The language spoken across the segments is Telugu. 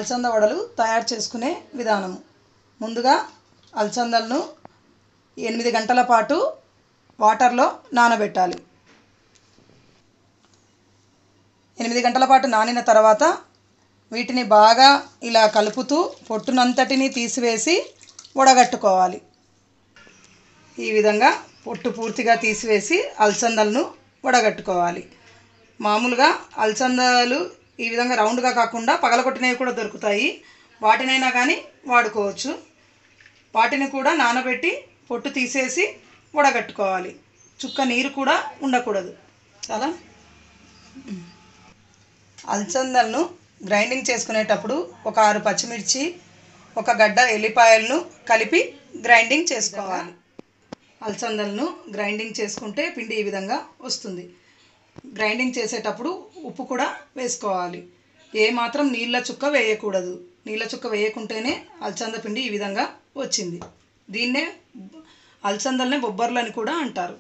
అలసంద వడలు తయారు చేసుకునే విధానము ముందుగా అలసందలను ఎనిమిది గంటల పాటు వాటర్లో నానబెట్టాలి ఎనిమిది గంటల పాటు నానిన తర్వాత వీటిని బాగా ఇలా కలుపుతూ పొట్టునంతటిని తీసివేసి వడగట్టుకోవాలి ఈ విధంగా పొట్టు పూర్తిగా తీసివేసి అలసందలను వడగట్టుకోవాలి మామూలుగా అలసందలు ఈ విధంగా రౌండ్గా కాకుండా పగలగొట్టినవి కూడా దొరుకుతాయి వాటినైనా కానీ వాడుకోవచ్చు వాటిని కూడా నానబెట్టి పొట్టు తీసేసి వడగట్టుకోవాలి చుక్క నీరు కూడా ఉండకూడదు చాలా అలసందలను గ్రైండింగ్ చేసుకునేటప్పుడు ఒక ఆరు పచ్చిమిర్చి ఒక గడ్డ ఎల్లిపాయలను కలిపి గ్రైండింగ్ చేసుకోవాలి అలసందలను గ్రైండింగ్ చేసుకుంటే పిండి ఈ విధంగా వస్తుంది గ్రైండింగ్ చేసేటప్పుడు ఉప్పు కూడా వేసుకోవాలి ఏ మాత్రం నీళ్ళ చుక్క వేయకూడదు నీళ్ళ చుక్క వేయకుంటేనే అలసంద పిండి ఈ విధంగా వచ్చింది దీన్నే అలసందలనే బొబ్బర్లు అని కూడా అంటారు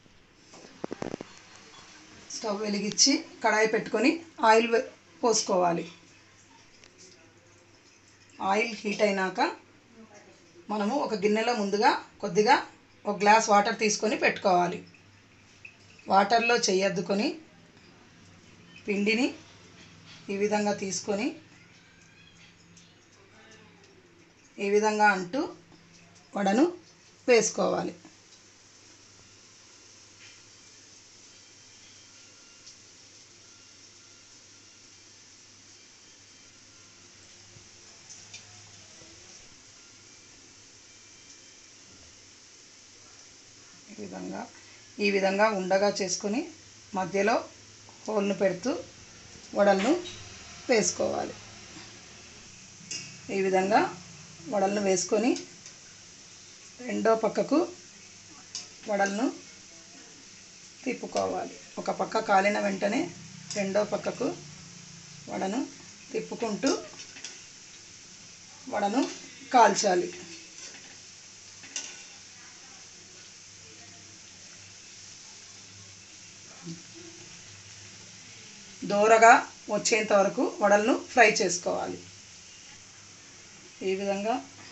స్టవ్ వెలిగించి కడాయి పెట్టుకొని ఆయిల్ వే- పోసుకోవాలి ఆయిల్ హీట్ అయినాక మనము ఒక గిన్నెలో ముందుగా కొద్దిగా ఒక గ్లాస్ వాటర్ తీసుకొని పెట్టుకోవాలి వాటర్లో చెయ్యద్దుకొని పిండిని ఈ విధంగా తీసుకొని ఈ విధంగా అంటూ వడను వేసుకోవాలి ఈ విధంగా ఈ విధంగా ఉండగా చేసుకొని మధ్యలో హోల్ను పెడుతూ వడలను వేసుకోవాలి ఈ విధంగా వడలను వేసుకొని రెండో పక్కకు వడలను తిప్పుకోవాలి ఒక పక్క కాలిన వెంటనే రెండో పక్కకు వడను తిప్పుకుంటూ వడను కాల్చాలి దూరగా వచ్చేంత వరకు వడలను ఫ్రై చేసుకోవాలి ఈ విధంగా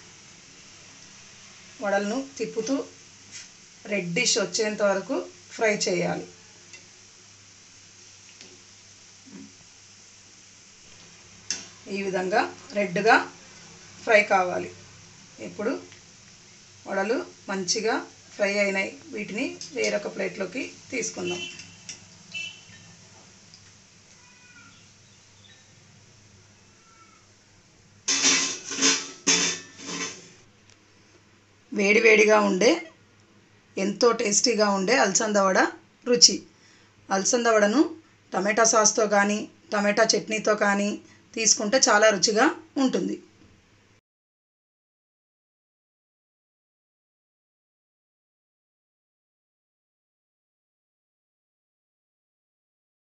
వడలను తిప్పుతూ రెడ్డిష్ వచ్చేంత వరకు ఫ్రై చేయాలి ఈ విధంగా రెడ్గా ఫ్రై కావాలి ఇప్పుడు వడలు మంచిగా ఫ్రై అయినాయి వీటిని వేరొక ప్లేట్లోకి తీసుకుందాం వేడివేడిగా ఉండే ఎంతో టేస్టీగా ఉండే అలసంద వడ రుచి అలసంద వడను టమాటా సాస్తో కానీ టమాటా చట్నీతో కానీ తీసుకుంటే చాలా రుచిగా ఉంటుంది